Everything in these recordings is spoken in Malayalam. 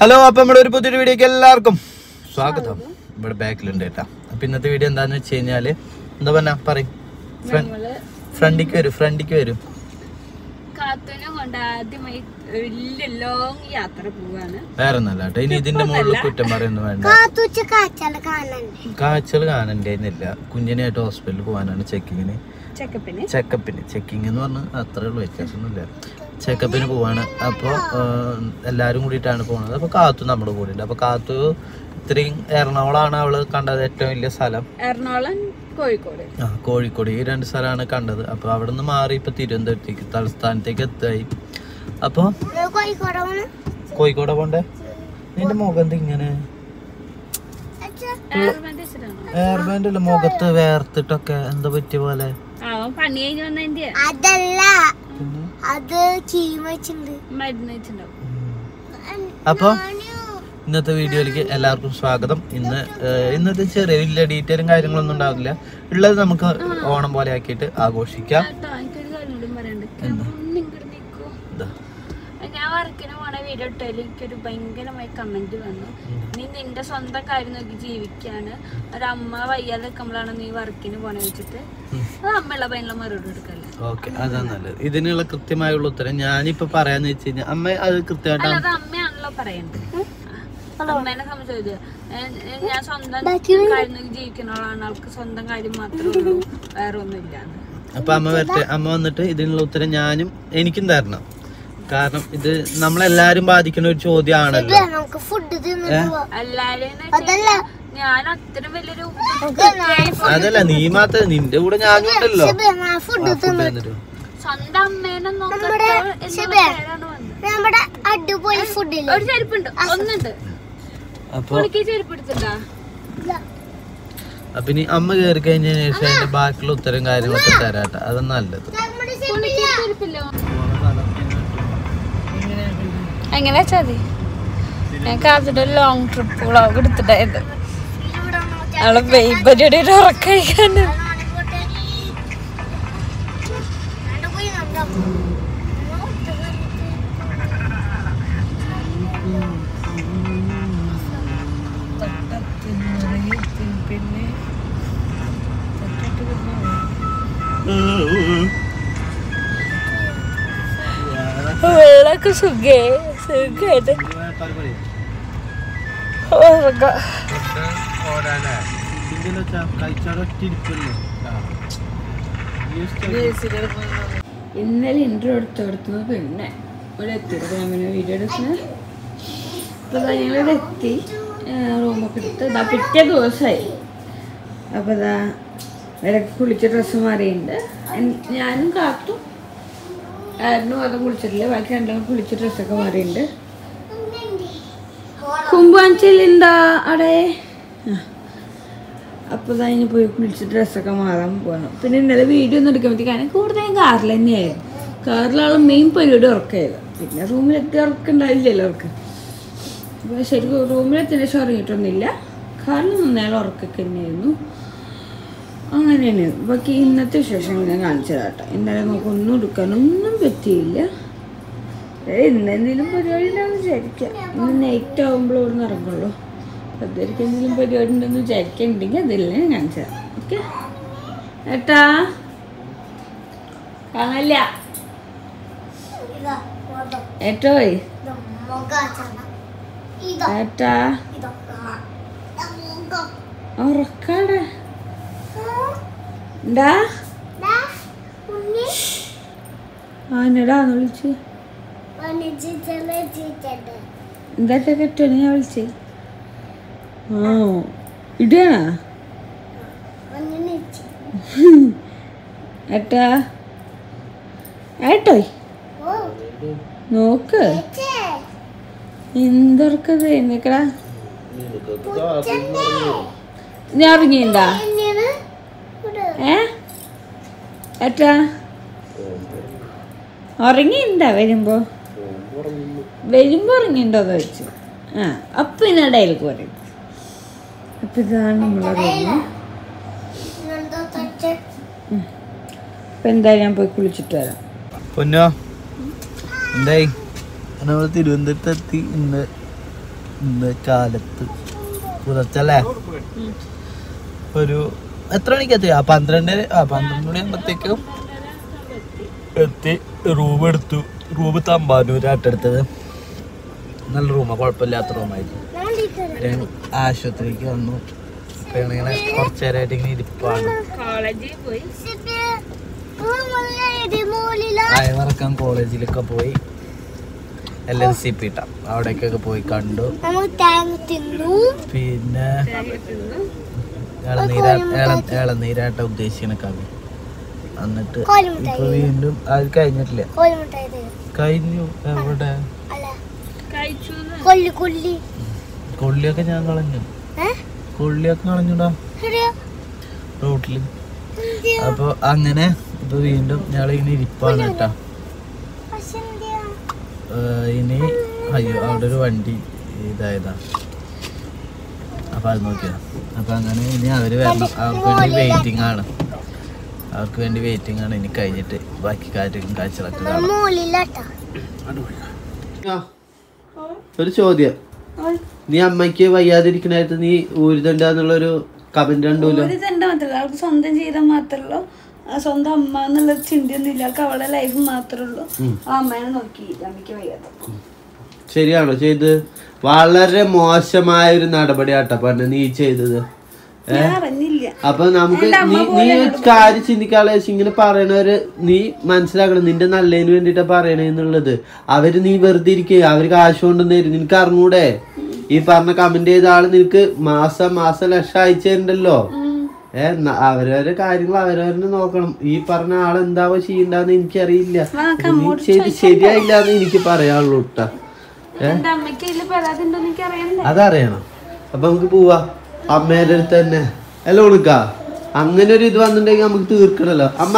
ഹലോ അപ്പൊ നമ്മുടെ ഒരു പുതിയൊരു വീഡിയോക്ക് എല്ലാവർക്കും സ്വാഗതം ഇവിടെ ബാക്കിലുണ്ട് കേട്ടാ അപ്പൊ ഇന്നത്തെ വീഡിയോ എന്താന്ന് വെച്ച് കഴിഞ്ഞാല് എന്താ പറഞ്ഞ പറയും നമ്മള് ഫ്രണ്ടിക്ക് വരും ഫ്രണ്ടിക്ക് വരും കാത്തുനെ കൊണ്ട് ആദ്യമായി വലിയ ലോങ് യാത്ര പോവാണ് വേറെ ഒന്നല്ല കേട്ടോ ഇനി ഇതിന്റെ മുകളിൽ കുറ്റം പറയുന്നു വേണ്ട കാത്തുച്ച കാച്ചാല് കാണണ്ടേ കാഴ്ചകൾ കാണണ്ടേന്നില്ല കുഞ്ഞിനായിട്ട് ഹോസ്പിറ്റലിൽ പോകാനാണ് ചെക്കിങ്ങിന് ചെക്കപ്പിന് ചെക്കപ്പിന് ചെക്കിങ് എന്ന് പറഞ്ഞാൽ അത്രേ ഉള്ളൂ വ്യത്യാസമൊന്നുമില്ല ചെക്കപ്പിന് പോവാണ് അപ്പോൾ എല്ലാവരും കൂടിയിട്ടാണ് പോകുന്നത് അപ്പോൾ കാത്തു നമ്മുടെ കൂടെ ഉണ്ട് അപ്പോൾ കാത്തു ഇത്രയും എറണാകുളമാണ് അവള് കണ്ടത് ഏറ്റവും വലിയ സ്ഥലം എറണാകുളം കോഴിക്കോട് ആ കോഴിക്കോട് ഈ രണ്ട് സ്ഥലമാണ് കണ്ടത് അപ്പോൾ അവിടെ നിന്ന് മാറി ഇപ്പോൾ തിരുവനന്തപുരത്തേക്ക് തലസ്ഥാനത്തേക്ക് എത്തായി അപ്പോൾ കോഴിക്കോട് പോണ് കോഴിക്കോട് പോണ്ടേ നിന്റെ മുഖം എന്താ ഇങ്ങനെ എയർബാൻഡ് വെച്ചിട്ടാണോ എയർബാൻഡ് അല്ല മുഖത്ത് വേർത്തിട്ടൊക്കെ എന്താ പറ്റിയ പോലെ അവൻ പണി കഴിഞ്ഞ് വന്നതിന്റെ അതല്ല പിന്നെ അത് ചീമ വെച്ചിട്ടുണ്ട് മരുന്ന് വെച്ചിട്ടുണ്ടാവും അപ്പോൾ ഇന്നത്തെ വീഡിയോയിലേക്ക് എല്ലാവർക്കും സ്വാഗതം ഇന്ന് ഏഹ്, ഇന്നത്തെ ചെറിയ വലിയ ഡീറ്റെയിലും കാര്യങ്ങളൊന്നും ഉണ്ടാവില്ല ഉള്ളത് നമുക്ക് ഓണം പോലെ ആക്കിയിട്ട് ആഘോഷിക്കാം കേട്ടോ എനിക്കൊരു കാര്യം കൂടി പറയണ്ട് ക്യാമറ ഒന്ന് ഇങ്ങോട്ട് നിൽക്കൂ ഇതാ. ഞാൻ വർക്കിന് പോണ വീഡിയോ ഇട്ടാൽ എനിക്കൊരു ഭയങ്കരമായി കമന്റ് വന്നു നീ നിന്റെ സ്വന്തം കാര്യം നോക്കി ജീവിക്കാണ് ഒരമ്മ വയ്യാതെ നിൽക്കുമ്പോഴാണ് നീ വർക്കിന് പോണ വെച്ചിട്ട് അത് അമ്മയുള്ള പയ്യനുള്ള മറുപടി എടുക്കല്ലേ ഓക്കെ അതാ നല്ലത് ഇതിനുള്ള കൃത്യമായുള്ള ഉത്തരം ഞാനിപ്പോ പറയാന്ന് വെച്ച് കഴിഞ്ഞാൽ അമ്മ അത് കൃത്യമായിട്ടാണ് അല്ലാതെ അമ്മയാണല്ലോ പറയണ്ടത് അമ്മേനെ സംബന്ധിച്ചത് ഞാൻ സ്വന്തം കാര്യം നോക്കി ജീവിക്കുന്നവളാണ് ആൾക്ക് സ്വന്തം കാര്യം മാത്രമേ ഉള്ളൂ വേറെ ഒന്നുമില്ല അപ്പൊ അമ്മ വരട്ടെ അമ്മ വന്നിട്ട് ഇതിനുള്ള ഉത്തരം ഞാനും എനിക്കും തരണം കാരണം ഇത് നമ്മളെല്ലാരും ബാധിക്കുന്ന ഒരു ചോദ്യമാണല്ലോ നമുക്ക് ഫുഡ് തിന്നിട്ട് പോവാം എല്ലാരെയും അതല്ല ഞാൻ അത്രയും വലിയൊരു അതല്ല നീ മാത്രം നിന്റെ കൂടെ ഞാനും ഉണ്ടല്ലോ ഫുഡ് ആ, food തന്നിട്ട് പോ. സ്വന്തം അമ്മേനെ നോക്കട്ടെ എന്നുള്ള പേരാണ് വന്നത് നമ്മുടെ അടിപൊളി ഫുഡില്ല ഒരു ചെരുപ്പുണ്ട് ഒന്നുണ്ട് അപ്പൊ എനിക്ക് ചെരുപ്പ് എടുത്തിട്ടാ അപ്പൊ ഇനി അമ്മ കയറി കഴിഞ്ഞതിന് ശേഷം അതിന്റെ ബാക്കിയുള്ള ഉത്തരം കാര്യങ്ങളൊക്കെ തരാട്ടെ അത് നല്ലത് എനിക്ക് ചെരുപ്പില്ല എങ്ങനെ വെച്ചാ മതി ഞാൻ കാത്തിട്ട് ഒരു ലോങ് ട്രിപ്പ് വ്ളോഗ് എടുത്തിട്ടായത് അവളെ ബേബരിയുടെ ഒരു ഉറക്കഴിക്കാൻ വെള്ളമൊക്കെ സുഖേ സുഖായിട്ട് ഉറങ്ങാം ഇന്നലെ ഇൻട്രോ എടുത്തെടുത്തു പിന്നെ ഇവിടെ എത്തിയത് അങ്ങനെ വീഡിയോ എടുക്കുന്നത് അപ്പോൾ ഞങ്ങളിവിടെ എത്തി റൂമൊക്കെ എടുത്ത് ഇതാ പിറ്റേ ദിവസമായി അപ്പോൾ ഇതാ ഇടയ്ക്ക് കുളിച്ച ഡ്രസ്സ് മാറിയിട്ടുണ്ട് എൻ- ഞാനും കാത്തും ആയിരുന്നു അത് കുളിച്ചിട്ടില്ല ബാക്കി രണ്ടും കുളിച്ച ഡ്രസ്സൊക്കെ മാറിയിട്ടുണ്ട് കുമ്പാഞ്ചിലുണ്ടാ അവിടെ ആ അപ്പോൾ ഇതാ ഇനി പോയി കുളിച്ച് ഡ്രസ്സൊക്കെ മാറാൻ പോകണം പിന്നെ ഇന്നലെ വീഡിയോ ഒന്നും എടുക്കുമ്പോഴത്തേക്കാണ് കൂടുതലും കാറിൽ തന്നെയായിരുന്നു കാറിലുള്ള മെയിൻ പരിപാടി ഉറക്കമായിരുന്നു പിന്നെ റൂമിലെത്തി ഉറക്കുണ്ടാവില്ലല്ലോ അവർക്ക് അപ്പോൾ ശരിക്കും റൂമിലെത്തിൻ്റെ ശേഷം ഉറങ്ങിയിട്ടൊന്നുമില്ല കാറിൽ നിന്നയാൾ ഉറക്കൊക്കെ തന്നെയായിരുന്നു അങ്ങനെയാണ് ബാക്കി ഇന്നത്തെ വിശേഷം ഞാൻ കാണിച്ചതാട്ടോ ഇന്നലെ നമുക്ക് ഒന്നും എടുക്കാനൊന്നും പറ്റിയില്ല ഏ, ഇന്ന് എന്തെങ്കിലും പരിപാടി ഉണ്ടാവും വിചാരിക്കാം ഇന്ന് നൈറ്റ് ആകുമ്പോൾ ഇവിടെ നിന്ന് ഇറങ്ങുള്ളൂ അതുവരെയ്ക്ക് എന്തെങ്കിലും പരിപാടി ഉണ്ടെന്ന് വിചാരിക്കുന്നുണ്ടെങ്കിൽ അതില്ലേ ഞാൻ കാണിച്ചു തരാം ഓക്കെ ഏട്ടാ കാണില്ല ഏട്ടോയ് ഏട്ടാ ഉറക്കാടെ എന്താ ആനടാന്ന് വിളിച്ച് എന്താ കെട്ടോനെ ഞാൻ വിളിച്ചേ ആ ഇടാണാ ഏട്ടാ ഏട്ടോയ് നോക്ക് എന്തൊർക്കത് എന്നേക്കടാ ഞാൻ ഇറങ്ങിണ്ടാ ഏ ഏട്ടാ ഉറങ്ങിണ്ടാ വരുമ്പോ വരുമ്പോ ഉറങ്ങിണ്ടോന്ന് വെച്ചു ആ അപ്പൊ ഇതിനിടയിലേക്ക് പറയും അപ്പൊ ഇതാണ് നമ്മളെ റൂമ് അപ്പൊ എന്തായാലും ഞാൻ പോയി കുളിച്ചിട്ട് വരാം പൊന്നോ എന്തായി നമ്മൾ തിരുവനന്തപുരത്ത് എത്തി ഇന്ന് ഇന്ന് കാലത്ത് പുലർച്ചല്ലേ ഒരു എത്ര മണിക്ക് എത്തി ആ പന്ത്രണ്ട് ആ പന്ത്രണ്ട് മണി ആകുമ്പോഴത്തേക്കും എത്തി റൂം എടുത്തു റൂം തമ്പാനൂരാട്ടെടുത്തത് നല്ല റൂമാണ് കുഴപ്പമില്ലാത്ത റൂമായിരുന്നു ഞാൻ ആശുപത്രിക്ക് വന്നു അപ്പൊ ഇങ്ങനെ കുറച്ച് നേരമായിട്ട് ഇങ്ങനെ ഇരിപ്പാണ് കോളേജിൽ പോയി അയവറക്കം കോളേജിലൊക്കെ പോയി എൽ എൽ സി പി ഇട്ടാം അവിടേക്കൊക്കെ പോയി കണ്ടു നമ്മൾ തേങ്ങ തിന്നു പിന്നെ ഇളനീരാ ഇള- ഇളനീരാട്ട ഉദ്ദേശിക്കുന്ന കവി എന്നിട്ട് കോലുമിഠായി. ഇപ്പൊ വീണ്ടും അത് കഴിഞ്ഞിട്ടില്ല കോലുമിട്ടായി തരും കഴിഞ്ഞു എവിടെ അല്ല കഴിച്ചു കൊല്ലി കൊല്ലി കൊള്ളിയൊക്കെ ഞാൻ കളഞ്ഞു ഏ കൊള്ളിയൊക്കെ കളഞ്ഞുടാ ശരിയാ റോട്ടില് അപ്പൊ അങ്ങനെ ഇപ്പൊ വീണ്ടും ഞങ്ങൾ ഇങ്ങനെ ഇരിപ്പാണ് കേട്ടാ പക്ഷെ എന്തിയാ ഏഹ് ഇനി അയ്യോ അവിടെ ഒരു വണ്ടി ഇതായതാ അപ്പൊ അത് നോക്കിയാ അപ്പൊ അങ്ങനെ ഇനി അവര് വരണം അവർക്ക് വേണ്ടി വെയിറ്റിംഗ് ആണ് അവർക്ക് വേണ്ടി വെയിറ്റിംഗ് ആണ് ഇനി കഴിഞ്ഞിട്ട് ബാക്കി കാര്യങ്ങളും കാഴ്ചകളൊക്കെ കാണാം മോളിലാട്ടാ ഒരു ചോദ്യം നീ അമ്മയ്ക്ക് വയ്യാതിരിക്കണായിട്ട് നീ ഊരുതണ്ടെന്നുള്ളൊരു കമന്റ് കണ്ടൂലോ ഒരു തന്നെ മാത്രമല്ല അവൾക്ക് സ്വന്തം ചെയ്താൽ മാത്രമല്ലോ ആ സ്വന്തം അമ്മ എന്നുള്ള ചിന്തയൊന്നും ഇല്ല അവൾക്ക് അവളെ ലൈഫ് മാത്രമേ ഉള്ളൂ ആ അമ്മേനെ നോക്കി അമ്മയ്ക്ക് വയ്യാത്ത ശരിയാണോ ചെയ്ത് വളരെ മോശമായ ഒരു നടപടിയാട്ടോ പറഞ്ഞ നീ ചെയ്തത് ഞാൻ അറിഞ്ഞില്ല അപ്പൊ നമുക്ക് നീ നീ ഒരു കാര്യം ചിന്തിക്കാളെ ഇങ്ങനെ പറയണവര് നീ മനസ്സിലാക്കണം നിന്റെ നല്ലതിന് വേണ്ടിട്ടാ പറയണെന്നുള്ളത് അവര് നീ വെറുതെ ഇരിക്കുക അവര് കാശ് കൊണ്ടുവന്ന് തരും നിനക്ക് അറിഞ്ഞൂടെ ഈ പറഞ്ഞ കമന്റ് ചെയ്ത ആള് നിനക്ക് മാസം മാസം ലക്ഷം അയച്ചു തരണ്ടല്ലോ ഏ ന- അവരവരെ കാര്യങ്ങൾ അവരവരെ നോക്കണം ഈ പറഞ്ഞ ആൾ എന്താവോ ചെയ്യണ്ടെന്ന് എനിക്കറിയില്ല അത് നീ ചെയ്ത് ശരിയായില്ല എന്ന് എനിക്ക് പറയാനുള്ളൂ കേട്ടാ ഏ എന്റെ അമ്മയ്ക്ക് ഇതിൽ പരാതി ഉണ്ടോന്ന് എനിക്ക് അറിയണ്ടേ അതറിയണം അപ്പൊ നമുക്ക് പോവാ അമ്മേന്റെ അടുത്ത് തന്നെ അല്ല ഉണക്ക അങ്ങനെ ഒരു ഇത് വന്നിട്ടുണ്ടെങ്കിൽ നമുക്ക് തീർക്കണല്ലോ അമ്മ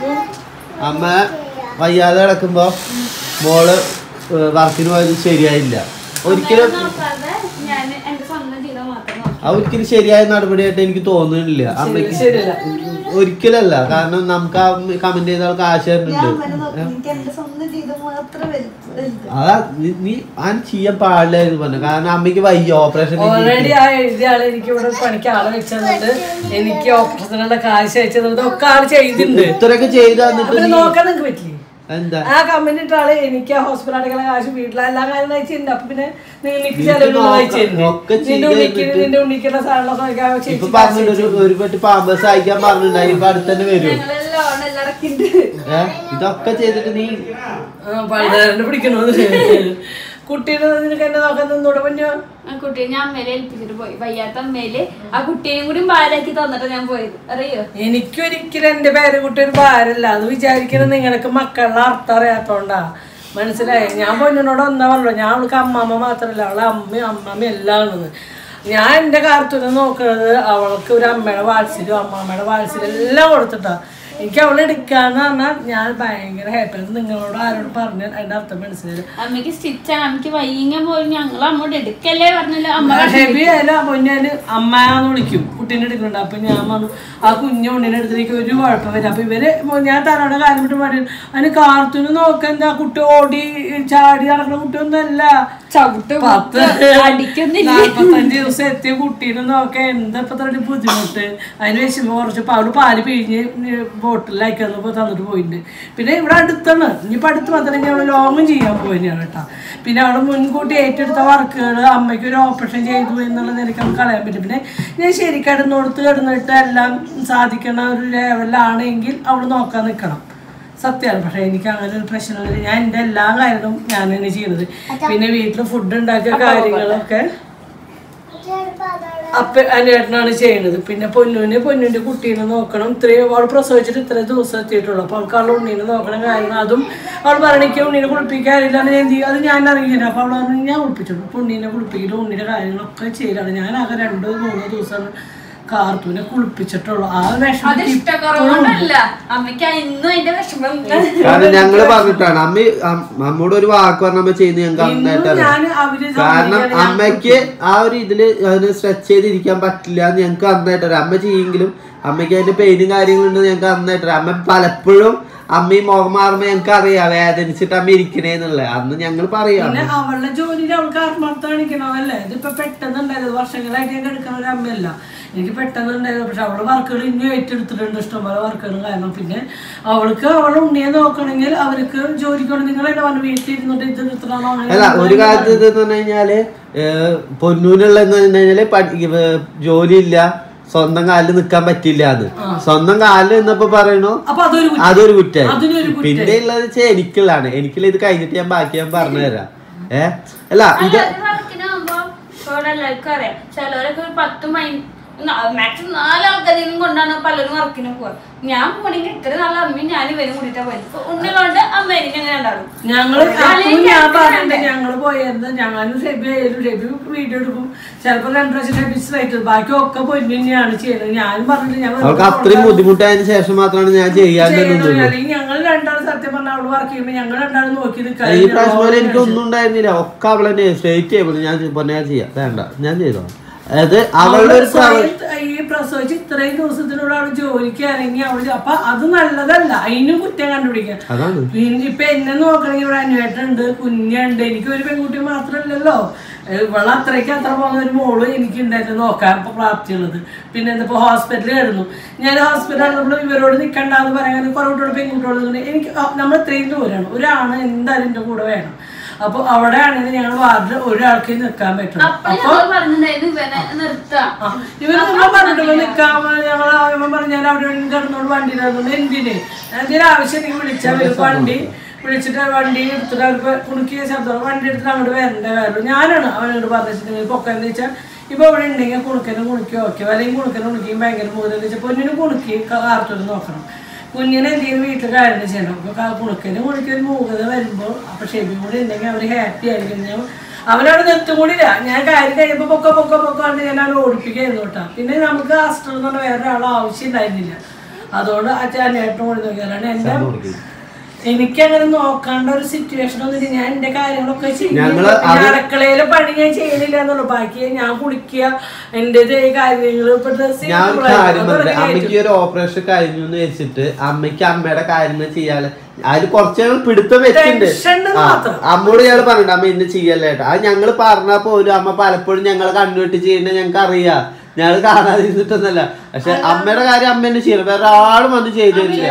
അമ്മ വയ്യാതെ കിടക്കുമ്പോ മോള് ഏഹ് വർക്കിന് പോയത് ശരിയായില്ല ഒരിക്കലും നോക്കാതെ ഞാൻ എന്റെ സ്വന്തം ചെയ്താൽ മാത്രം നോക്കി ആ ഒരിക്കലും ശരിയായ നടപടിയായിട്ട് എനിക്ക് തോന്നുന്നില്ല അമ്മയ്ക്ക് ഒരിക്കലല്ല കാരണം നമുക്ക് ആ കമന്റ് ചെയ്ത ആൾക്ക് ആശ തരുന്നുണ്ട് അമ്മേനെ നോക്കി എനിക്ക് എന്റെ സ്വന്തം ചെയ്താൽ മാത്രം വലുത് അതാ നീ- നീ ആ ചെയ്യാൻ പാടില്ലായിരുന്നു പറഞ്ഞു കാരണം അമ്മയ്ക്ക് വയ്യ ഓപ്പറേഷൻ ഓൾറെഡി ആ എഴുതിയ ആള് എനിക്ക് ഇവിടെ പണിക്ക് ആളെ വെച്ചതുകൊണ്ട് എനിക്ക് ഓപ്പറേഷനുള്ള കാശ് അയച്ചതുകൊണ്ട് ഒക്കെ ആള് ചെയ്തിട്ടുണ്ട് ഇത്രയൊക്കെ ചെയ്ത് തന്നിട്ട് പിന്നെ നീ നോക്കാൻ നിങ്ങൾക്ക് പറ്റില്ലേ എന്താ ആ കമ്പനി ഇട്ട ആള് എനിക്ക് ആ ഹോസ്പിറ്റൽ അടയ്ക്കുന്ന കാശ് വീട്ടിലെ എല്ലാ കാര്യം അയച്ചിട്ടുണ്ട് അപ്പൊ പിന്നെ നിങ്ങൾക്ക് വീട്ടിൽ ചെലവിനുള്ള നോക്കാം. അയച്ചിട്ടുണ്ട് ഒക്കെ ചെയ്ത് നിന്റെ ഉണ്ണിക്ക് കഴിഞ്ഞിട്ട് നിന്റെ ഉണ്ണിക്കുള്ള സാധനങ്ങളൊക്കെ ഒക്കെ ആ ഇപ്പൊ ചേച്ചി പറഞ്ഞിട്ട് ഒരു ഒരു പറ്റി പാമ്പസ് അയക്കാൻ പറഞ്ഞിട്ടുണ്ടായി ഇപ്പൊ അടുത്ത് തന്നെ വരും ഞങ്ങളെ ലോൺ എല്ലാം ഇറക്കിണ്ട് ഏ ഇതൊക്കെ ചെയ്തിട്ട് നീ പഴുതാരനെ പിടിക്കണത് കുട്ടീനെ നിനക്ക് എന്നെ നോക്കാൻ നിന്നൂടെ പഞ്ഞോ ആ കുട്ടിയെ ഞാൻ അമ്മേലെ ഏൽപ്പിച്ചിട്ട് പോയി വയ്യാത്ത അമ്മേല് ആ കുട്ടീനെയും കൂടി ഭാരമാക്കി തന്നിട്ട് ഞാൻ പോയത് അറിയോ എനിക്കൊരിക്കലും എന്റെ പേരക്കുട്ടി ഒരു ഭാരല്ല അത് വിചാരിക്കണം നിങ്ങൾക്ക് മക്കളുടെ അർത്ഥം അറിയാത്തോണ്ടാ മനസ്സിലായി ഞാൻ പൊന്നിനോട് ഒന്നാ പറഞ്ഞല്ലോ ഞാൻ അവൾക്ക് അമ്മമ്മ മാത്രല്ല അവളെ അമ്മയും അമ്മമ്മ എല്ലാം ആണെന്ന് ഞാൻ എൻ്റെ കാർത്തൂനെ നോക്കുന്നത് അവൾക്ക് ഒരു അമ്മയുടെ വാത്സല്യം അമ്മമ്മയുടെ വാത്സല്യം എല്ലാം കൊടുത്തിട്ടാ എനിക്ക് അവളെ എടുക്കാന്ന് പറഞ്ഞാൽ ഞാൻ ഭയങ്കര ഹാപ്പി നിങ്ങളോട് ആരോട് പറഞ്ഞാൽ അതിന്റെ അർത്ഥം മനസ്സിലായി അമ്മയ്ക്ക് സ്റ്റിച്ചാണ് അമ്മയ്ക്ക് വയ്യെങ്കിൽ പോലും ഞങ്ങൾ അമ്മോട് എടുക്കല്ലേ പറഞ്ഞല്ലോ അമ്മ ഹെബി ആയാലും പൊന്നാല് അമ്മയാന്ന് വിളിക്കും കുട്ടീനെ എടുക്കുന്നുണ്ട് അപ്പൊ ഞാൻ പറഞ്ഞു ആ കുഞ്ഞു ഉണ്ണിനെ എടുത്തിലേക്ക് ഒരു കുഴപ്പം വരും അപ്പൊ ഇവര് മോ- ഞാൻ തന്നോട് കാര്യം വിട്ട് പറയും അതിന് കാർത്തൂന് നോക്കാൻ എന്താ കുട്ടി ഓടി ചാടി നടക്കുന്ന കുട്ടിയൊന്നും അല്ല ചവിട്ട് പത്ത് അടിക്കുന്നില്ല നാൽപ്പത്തഞ്ച് ദിവസം എത്തിയ കുട്ടീനെ നോക്കാൻ എന്താ ഇപ്പൊ ഒരു ബുദ്ധിമുട്ട് അതിന് വിഷമം കുറച്ചപ്പോ അവള് പാല് പിഴിഞ്ഞ് ബോട്ടിലാക്കി വന്നപ്പോ തന്നിട്ട് പോയിട്ടുണ്ട് പിന്നെ ഇവിടെ അടുത്താണ് ഇനിയിപ്പോ അടുത്ത് മാത്രമേ അവള് ലോങ്ങും ചെയ്യാൻ പോയിട്ടാണ് കേട്ടാ പിന്നെ അവള് മുൻകൂട്ടി ഏറ്റെടുത്ത വർക്കുകൾ അമ്മയ്ക്ക് ഒരു ഓപ്പറേഷൻ ചെയ്തു എന്നുള്ള നിലയ്ക്ക് നമുക്ക് കളയാൻ പറ്റും പിന്നെ ഞാൻ ശരി കിടന്നോടത്ത് കിടന്നിട്ട് എല്ലാം സാധിക്കണ ഒരു ലെവലാണെങ്കിൽ അവള് നോക്കാൻ നിൽക്കണം സത്യമാണ് പക്ഷെ എനിക്ക് അങ്ങനെ ഒരു പ്രശ്നമില്ല ഞാൻ എൻ്റെ എല്ലാ കാര്യങ്ങളും ഞാൻ തന്നെ ചെയ്യണത് പിന്നെ വീട്ടിൽ ഫുഡ് ഉണ്ടാക്കിയ കാര്യങ്ങളൊക്കെ അപ്പ അനേട്ടനാണ് ചെയ്യണത് പിന്നെ പൊന്നുവിന് പൊന്നുവിന്റെ കുട്ടീനെ നോക്കണം ഇത്രയും അവൾ പ്രസവിച്ചിട്ട് ഇത്ര ദിവസം എത്തിയിട്ടുള്ളൂ അപ്പൊ അവൾക്ക് അവളുടെ ഉണ്ണീനെ നോക്കണം കാര്യങ്ങൾ അതും അവൾ പറയണിക്ക് ഉണ്ണീനെ കുളിപ്പിക്കാറില്ല ഞാൻ എന്ത് ചെയ്യും അത് ഞാൻ അറിയില്ല അപ്പൊ അവൾ പറഞ്ഞു ഞാൻ കുളിപ്പിച്ചു അപ്പൊ ഉണ്ണീനെ കുളിപ്പിക്കലും ഉണ്ണിയുടെ കാര്യങ്ങളൊക്കെ ചെയ്യലാണ് ഞാൻ ആകെ രണ്ടോ മൂന്നോ ദിവസം കാർത്തൂനെ കുളിപ്പിച്ചിട്ടുള്ളൂ ആ അത് വിഷമം ഇഷ്ടക്കുറവൊന്നുമല്ല അമ്മയ്ക്ക് ഇന്നും അതിന്റെ വിഷമം കാരണം ഞങ്ങള് പറഞ്ഞിട്ടാണ് അമ്മ അം- അമ്മയോട് ഒരു വാക്ക് പറഞ്ഞ അമ്മ ചെയ്യുന്നത് ഞങ്ങൾക്ക് നന്നായിട്ട് അറിയാം ഞാൻ അവര് കാരണം അമ്മയ്ക്ക് ആ ഒരു ഇതില് അതിന് സ്ട്രെച്ച് ചെയ്തിരിക്കാൻ പറ്റില്ല എന്ന് ഞങ്ങൾക്ക് നന്നായിട്ട് അറിയാം അമ്മ ചെയ്യെങ്കിലും അമ്മയ്ക്ക് അതിന്റെ പെയിനും കാര്യങ്ങളുണ്ട് ഞങ്ങൾക്ക് നന്നായിട്ട് അറിയാം അമ്മ പലപ്പോഴും അമ്മയും മുഖം മാറുമ്പോ ഞങ്ങൾക്ക് അറിയാം വേദനിച്ചിട്ട് അമ്മ ഇരിക്കണേന്നുള്ള അന്ന് ഞങ്ങൾ പറയാം പിന്നെ അവളുടെ ജോലിയിൽ അവൾക്ക് ആത്മാർത്ഥം കാണിക്കണമല്ലേ ഇതിപ്പോ പെട്ടെന്ന് ഉണ്ടായത് വർഷങ്ങളായിട്ട് ഞാൻ എടുക്കുന്ന ഒരു അമ്മയല്ല എനിക്ക് പെട്ടെന്ന് ഉണ്ടായത് പക്ഷെ അവള് വർക്കുകൾ ഇനി ഏറ്റെടുത്തിട്ടുണ്ട് ഇഷ്ടംപോലെ വർക്കുകൾ കാരണം പിന്നെ അവൾക്ക് അവളെ ഉണ്ണിയെ നോക്കണമെങ്കിൽ അവർക്ക് ജോലിക്കൊണ്ട് നിങ്ങൾ എന്നെ പറഞ്ഞു വീട്ടിലിരുന്നിട്ട് ഇത് നിർത്തണോ അങ്ങനെ അല്ല ഒരു കാലത്ത് ഇത് എന്ന് പറഞ്ഞു കഴിഞ്ഞാല് പൊന്നൂനുള്ള എന്ന് പറഞ്ഞു കഴിഞ്ഞാല് പഠി- ഇവ- ജോലിയില്ല സ്വന്തം കാലിൽ നിക്കാൻ പറ്റില്ല അത് സ്വന്തം കാലിൽ നിന്നപ്പോ പറയണു അപ്പൊ അതൊരു കുറ്റം. അതൊരു കുറ്റായി അതിനൊരു പിന്നെ ഉള്ളത് വെച്ചാൽ എനിക്കുള്ളതാണ് എനിക്കുള്ള ഇത് കഴിഞ്ഞിട്ട് ഞാൻ ബാക്കി ഞാൻ പറഞ്ഞു തരാം ഏ അല്ല ഇത് വർക്കിനാകുമ്പോ ഇവിടെ എല്ലാവർക്കും അറിയാം ചിലവരൊക്കെ ഒരു പത്ത് മൈ മാക്സിമം നാലാൾക്കാരെയും കൊണ്ടാണ് പലരും വർക്കിന് പോവാ ഞാൻ പോണെങ്കിൽ ഇത്ര നാൾ അമ്മയും ഞാനും വരും കൂടിയിട്ടാ പോയത് ഉണ്ണികളുണ്ട് അമ്മ എനിക്ക് അങ്ങനെ ഉണ്ടാവും ഞങ്ങള് അപ്പവും ഞാൻ പറഞ്ഞിട്ട് ഞങ്ങള് പോയത് ഞാനും ഷെബി ആയാലും ഷെബി വീഡിയോ എടുക്കും ചിലപ്പോ രണ്ടു പ്രാവശ്യം ഷെബി സ്ട്രൈറ്റ് ബാക്കി ഒക്കെ പൊന്നു തന്നെയാണ് ചെയ്യുന്നത് ഞാനും പറഞ്ഞിട്ട് ഞാൻ അവൾക്ക് അത്രയും ബുദ്ധിമുട്ടായതിനു ശേഷം മാത്രമാണ് ഞാൻ ചെയ്യാണ്ട് നിന്നത് അല്ലെങ്കിൽ ഞങ്ങൾ രണ്ടാളും സത്യം പറഞ്ഞ അവള് വർക്ക് ചെയ്യുമ്പോ ഞങ്ങൾ രണ്ടാളും നോക്കി ഈ നിൽക്കാൻ പ്രാവശ്യം പോലെ എനിക്ക് ഒന്നും ഉണ്ടായിരുന്നില്ല ഒക്കെ അവളെ സ്ട്രേറ്റ് ചെയ്യുമ്പോൾ ഞാൻ പറഞ്ഞാൽ ചെയ്യാം വേണ്ട ഞാൻ ചെയ്തോ അത് അവളുടെ ഒരു പ്രവ- ഈ പ്രസവിച്ച് ഇത്രയും ദിവസത്തിനോട് അവള് ജോലിക്ക് ഇറങ്ങി അവള് അപ്പൊ അത് നല്ലതല്ല അതിനും കുറ്റം കണ്ടുപിടിക്കാൻ അതാണ് പിന്നെ ഇപ്പൊ എന്നെ നോക്കണമെങ്കിൽ ഇവിടെ അന്വേഷണുണ്ട് കുഞ്ഞുണ്ട് എനിക്ക് ഒരു പെൺകുട്ടി മാത്രമല്ലല്ലോ ഇവളെ അത്രയ്ക്ക് അത്ര പോകുന്ന ഒരു മോള് എനിക്ക് ഉണ്ടായിരുന്നു നോക്കാൻ ഇപ്പൊ പ്രാപ്തിയുള്ളത് പിന്നെ എന്താ ഹോസ്പിറ്റലിൽ കിടന്നു ഞാൻ ഹോസ്പിറ്റലിൽ നമ്മൾ ഇവരോട് നിൽക്കണ്ടെന്ന് പറയാൻ കുറെ കുട്ടികൾ പെൺകുട്ടികൾ നിൽക്കുന്നത് എനിക്ക് നമ്മൾ ഇത്രയും ദൂരമാണ് ഒരാണ് എന്തായാലും എൻ്റെ കൂടെ വേണം അപ്പൊ അവിടെ ആണെങ്കിൽ ഞങ്ങൾ വാർഡിൽ ഒരാൾക്ക് നിൽക്കാൻ പറ്റും അപ്പൊ ഞങ്ങൾ പറഞ്ഞിട്ടുണ്ടായിരുന്നു ഇവനെ നിർത്താം ഇവര് നമ്മൾ പറഞ്ഞിട്ട് നിൽക്കാൻ ഞങ്ങൾ അവൻ പറഞ്ഞാൽ അവിടെ കിടന്നോണ്ട് വണ്ടിയിലായിരുന്നു എന്തിന് എന്തിനും ആവശ്യം നിങ്ങൾ വിളിച്ചാൽ വരും വണ്ടി വിളിച്ചിട്ട് വണ്ടി എടുത്തിട്ട് അവർക്ക് കുണുക്കിയ ശബ്ദം വണ്ടി എടുത്തിട്ട് അങ്ങോട്ട് വരണ്ടേ വരുള്ളൂ ഞാനാണ് അവനോട് പറഞ്ഞിട്ടുണ്ടെങ്കിൽ പൊക്കെന്ന് വെച്ചാൽ ഇപ്പൊ ഇവിടെ ഉണ്ടെങ്കിൽ കുണുക്കനും കുണുക്കി ഓക്കെ അല്ലെങ്കിൽ കുണുക്കനും കുണുക്കിയും ഭയങ്കര മൂതെന്ന് വെച്ചാൽ പൊന്നിനും കുണുക്കി കാർത്തൂര് നോക്കണം കുഞ്ഞിനെ എന്തെങ്കിലും വീട്ടിൽ കാര്യം ചെയ്യണം അപ്പൊ കുണുക്കനും കുണുക്കൊരു മൂകത വരുമ്പോൾ അപ്പൊ ഷെബിയും കൂടി ഉണ്ടെങ്കിൽ അവര് ഹാപ്പി ആയിരിക്കും ഞാൻ അവനവിടെ നിർത്തും കൂടിയില്ല ഞാൻ കാര്യം കഴിയുമ്പോൾ പൊക്ക പൊക്ക പൊക്ക കൊണ്ട് ഞാൻ അവിടെ ഓടിപ്പിക്കായിരുന്നു കേട്ടോ പിന്നെ നമുക്ക് ആസ്റ്റർ എന്ന് പറഞ്ഞ വേറെ ആളെ ആവശ്യം ഉണ്ടായിരുന്നില്ല അതുകൊണ്ട് അച്ഛൻ ഏട്ടനും കൂടി നോക്കിയാലാണ് എന്റെ എനിക്കങ്ങനെ നോക്കേണ്ട ഒരു സിറ്റുവേഷൻ ഒന്നും ഞാൻ എന്റെ കാര്യങ്ങളൊക്കെ ചെയ്യും ഞങ്ങള് പിന്നെ അടുക്കളയിലെ പണി ഞാൻ ചെയ്യുന്നില്ല എന്നുള്ളൂ ബാക്കി ഞാൻ കുളിക്കുക എന്റെ കാര്യങ്ങൾ ഇപ്പൊ ഡ്രസ് ഞാൻ ഒരു കാര്യം പറഞ്ഞത് അമ്മയ്ക്ക് ഒരു ഓപ്പറേഷൻ കഴിഞ്ഞു എന്ന് വെച്ചിട്ട് അമ്മയ്ക്ക് അമ്മയുടെ കാര്യങ്ങൾ ചെയ്യാല് അതിൽ കുറച്ച് ഞങ്ങൾ പിടുത്തം വെച്ചിട്ടുണ്ട് Tension ഉണ്ട് ആ, മാത്രം. അമ്മോട് ഞങ്ങൾ പറഞ്ഞിട്ട് അമ്മ ഇന്ന് ചെയ്യല്ലേ ഏട്ടാ അത് ഞങ്ങൾ പറഞ്ഞാൽ പോലും അമ്മ പലപ്പോഴും ഞങ്ങളെ കണ്ണുവെട്ടി ചെയ്യുന്നത് ഞങ്ങൾക്ക് അറിയാം ഞങ്ങൾ കാണാതിരുന്നിട്ടൊന്നല്ല പക്ഷെ അമ്മയുടെ കാര്യം അമ്മ തന്നെ ചെയ്യണം വേറെ ആളും വന്ന് ചെയ്തു തരില്ല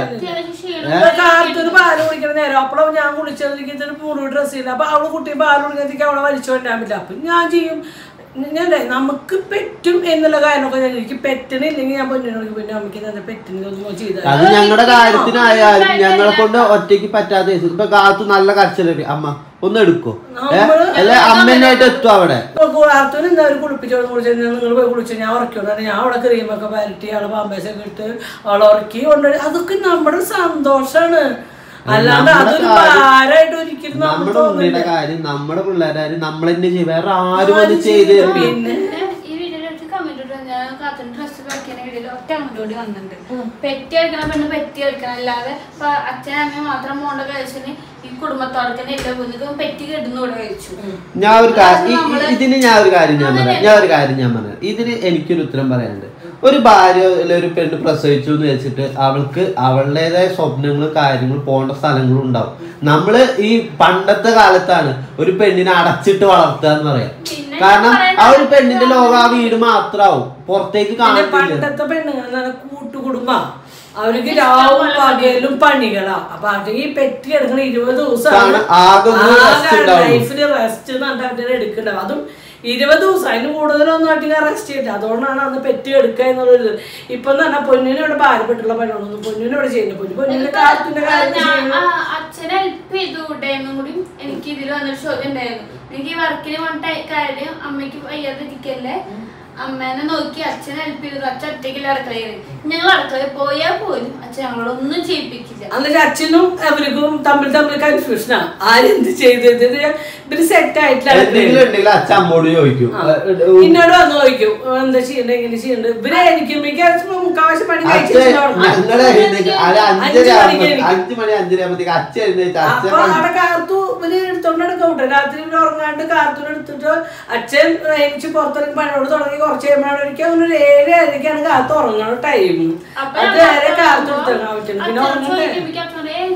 കാലത്തൊരു പാല് കുടിക്കണ നേരം അപ്പോഴും ഞാൻ കുളിച്ചതിരിക്കുന്ന മുറിവ് ഡ്രസ് ചെയ്യില്ല അപ്പൊ അവള് കുട്ടി പാല് കുടിക്കുന്നതിക്ക് അവളെ വലിച്ചു കൊണ്ടാൻ പറ്റില്ല അപ്പൊ ഞാൻ ചെയ്യും ഞാൻ നമുക്ക് പെറ്റും എന്നുള്ള കാര്യമൊക്കെ ഞാൻ എനിക്ക് പെറ്റണില്ലെങ്കിൽ ഞാൻ പൊന്നിനോട് പിന്നെ അമ്മയ്ക്ക് തന്നെ പെറ്റിനൊന്നും ചെയ്ത അത് ഞങ്ങളുടെ കാര്യത്തിനായാലും ഞങ്ങളെ കൊണ്ട് ഒറ്റയ്ക്ക് പറ്റാത്ത കേസ് ഇപ്പൊ കാത്തു നല്ല കരച്ചിലൊക്കെ അമ്മ ഒന്ന് എടുക്കോ ഏ അല്ല അമ്മേനായിട്ട് എത്തും അവിടെ ആർത്തൂര് എന്താ ഒരു കുളിപ്പിച്ചോട് കുളിച്ചു നിങ്ങൾ പോയി കുളിച്ചു ഞാൻ ഉറക്കിയോണ്ട് ഞാൻ അവിടെ ക്രീമൊക്കെ പരട്ടി അവളെ പാമ്പേശൊക്കെ ഇട്ട് അവളെ ഉറക്കി കൊണ്ടുപോയി അതൊക്കെ നമ്മുടെ ഒരു സന്തോഷാണ് അല്ലാണ്ട് അതൊരു ഭാരമായിട്ട് ഒരിക്കലും നമ്മൾ നമ്മുടെ ഉണ്ണിയുടെ കാര്യം നമ്മുടെ പിള്ളേരുടെ കാര്യം നമ്മൾ തന്നെ ചെയ്യും വേറെ ആരും അത് ചെയ്ത് തരും പിന്നെ ഈ വീഡിയോയിലൊക്കെ കമന്റ് ഇട്ടു ഞാൻ കാത്തിന്റെ ഡ്രസ്സ് കളിക്കുന്ന വീഡിയോയിൽ ഒറ്റ കമന്റ് കൂടി വന്നിട്ടുണ്ട് പെറ്റി കളിക്കണം പെണ്ണ് പെറ്റി കളിക്കണം അല്ലാതെ ഇപ്പൊ അച്ഛനും അമ്മയും മാത്രം പോണ്ട കഴിച്ചിന് ഈ കുടുംബത്തോടൊക്കെ എല്ലാ കുഞ്ഞിക്കും പെറ്റി കിട്ടുന്ന കൂടെ കഴിച്ചു ഞാൻ ഒരു കാര്യം ഈ- ഈ- ഇതിന് ഞാൻ ഒരു കാര്യം ഞാൻ പറയാം ഞാൻ ഒരു കാര്യം ഞാൻ പറയാം ഇതിന് എനിക്കൊരു ഉത്തരം പറയാനുണ്ട് ഒരു ഭാര്യ അല്ലെ ഒരു പെണ്ണ് പ്രസവിച്ചു എന്ന് വെച്ചിട്ട് അവൾക്ക് അവളുടേതായ സ്വപ്നങ്ങളും കാര്യങ്ങളും പോകേണ്ട സ്ഥലങ്ങളും ഉണ്ടാവും നമ്മള് ഈ പണ്ടത്തെ കാലത്താണ് ഒരു പെണ്ണിനെ അടച്ചിട്ട് വളർത്തുക എന്ന് പറയാം പിന്നെ കാരണം ആ ഒരു പെണ്ണിന്റെ ലോകം ആ വീട് മാത്രാവും പുറത്തേക്ക് പിന്നെ കാണത്തില്ല പണ്ടത്തെ പെണ്ണുങ്ങൾ എന്ന് പറഞ്ഞാൽ കൂട്ടുകുടുംബ അവർക്ക് രാവും പകലും പണികളാ അപ്പൊ അത് ഈ പെറ്റി എടുക്കണ ഇരുപത് ആണ് ആകെ ഒന്ന് rest ഉണ്ടാവുള്ളൂ. ലൈഫില് റെസ്റ്റ് എടുക്കണ്ടാവും അതും ഇരുപത് ദിവസം അതിന് കൂടുതലൊന്നും അധികം റെസ്റ്റ് ചെയ്തില്ല അതുകൊണ്ടാണ് അന്ന് പെറ്റി എടുക്കുക എന്നുള്ളത് ഇപ്പൊ എന്ന് പറഞ്ഞാൽ പൊന്നിനോട് ഭാരപ്പെട്ടുള്ള പണികളൊന്നും പൊന്നിനോട് ചെയ്യുന്നു പൊന്നു പൊന്നിന്റെ കാര്യത്തിന്റെ കാര്യം ചെയ്യുന്നു അച്ഛനെ ഹെൽപ്പ് ചെയ്തു കൂട്ടെ എന്നും കൂടി എനിക്ക് ഇതിൽ വന്നൊരു ചോദ്യം ഉണ്ടായിരുന്നു എനിക്ക് ഈ വർക്കിന് പോണ്ട കാര്യം അമ്മയ്ക്ക് വയ്യാതെ ഇരിക്കല്ലേ അമ്മേനെ നോക്കി അച്ഛനെ ഹെൽപ്പ് ചെയ്തു അച്ഛൻ ഒറ്റയ്ക്കില്ല അടുക്കളയിൽ ഞങ്ങൾ അടുക്കളയിൽ പോയാൽ പോലും അച്ഛൻ ഞങ്ങളൊന്നും ചെയ്യിപ്പിക്കില്ല എന്നിട്ട് അച്ഛനും അവർക്കും തമ്മിൽ തമ്മിൽ കൺഫ്യൂഷനാ ആരെന്ത് ചെയ്തു ഇത് ഇവര് സെറ്റ് ആയിട്ടില്ല എന്തെങ്കിലും ഉണ്ടെങ്കിൽ അച്ഛൻ അമ്മോട് ചോദിക്കും എന്നോട് വന്ന് ചോദിക്കും എന്താ ചെയ്യണ്ട എങ്ങനെ ചെയ്യണ്ട ഇവരെ എനിക്ക് മിക്ക മുക്കാവശ്യം പണി കഴിച്ചു അച്ഛൻ ഞങ്ങളെ എഴുന്നേറ്റ് ഒരു അഞ്ചര അഞ്ച് മണിക്ക് ആകുമ്പോ- എണീക്കും. അഞ്ച് മണി അഞ്ചര ആകുമ്പോഴത്തേക്ക് അച്ഛൻ എഴുന്നേറ്റ് അച്ഛൻ അപ്പൊ അവിടെ കാർത്തു ഇവര് എടുത്തോണ്ട് നടക്കും കേട്ടോ രാത്രി ഇവര് ഉറങ്ങാണ്ട് കാർത്തൂർ എടുത്തിട്ട് അച്ഛൻ എനിക്ക് പുറത്തിറങ്ങി പണിയോട് തുടങ്ങി കുറച്ച് കഴിയുമ്പോഴാണ് എനിക്ക് അങ്ങനെ ഒരു ഏഴ് ഏഴരക്കാണ് കാർത്ത് ഉറങ്ങണ ടൈം അപ്പൊ അത് ഞങ്ങൾ വരെ കാർത്ത് ഉറങ്ങുമ്പോ എടുത്തിടാൻ പറ്റും പിന്നെ അച്ഛൻ ഉറങ്ങണ്ടേ ചോദിക്കും, എനിക്ക് അച്ഛനോട്, "ഏയ്